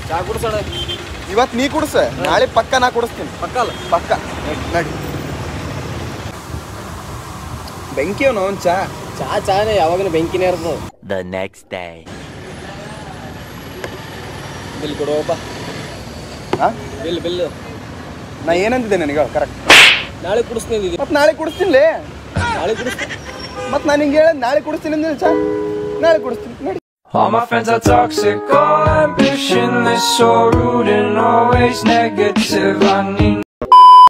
ಚಾ ಕುಡ್ಸೋಣ ಇವತ್ ನೀ ಕುಡ್ಸ ನಾಳೆ ಪಕ್ಕ ನಾ ಕುಡಿಸ್ತೀನಿ ಪಕ್ಕಲ್ಲ ಪಕ್ಕ ನಡಿ ಬೆಂಕಿ ಅವನು ಅವ್ನ್ ಚಾ ಚಾ ಚಾನೆ ಯಾವಾಗಲೂ ಬೆಂಕಿನೇ ಇರ್ತದ The next day. ಬಿಲ್ ಕೊಡುವಪ್ಪ ಹಾ ಬಿಲ್ ಬಿಲ್ ನಾ ಏನಂತಿದ್ದೆ ನನಗೆ ಕರೆಕ್ಟ್ ನಾಳೆ ಕುಡಿಸ್ತೀನಿ ಮತ್ ನಾಳೆ ಕುಡಿಸ್ತೀನಿಲೇ ನಾಳೆ ಕುಡಿಸ್ತೀನಿ ಮತ್ ನಾನು ಹಿಂಗೆ ಹೇಳ ನಾಳೆ ಕುಡಿಸ್ತೀನಿ ಅಂದಿಲ್ಲ ಚಾ ನಾಳೆ ಕುಡಿಸ್ತೀನಿ ನಡಿ All my friends are toxic, all ambitionless, so rude and always negative. I need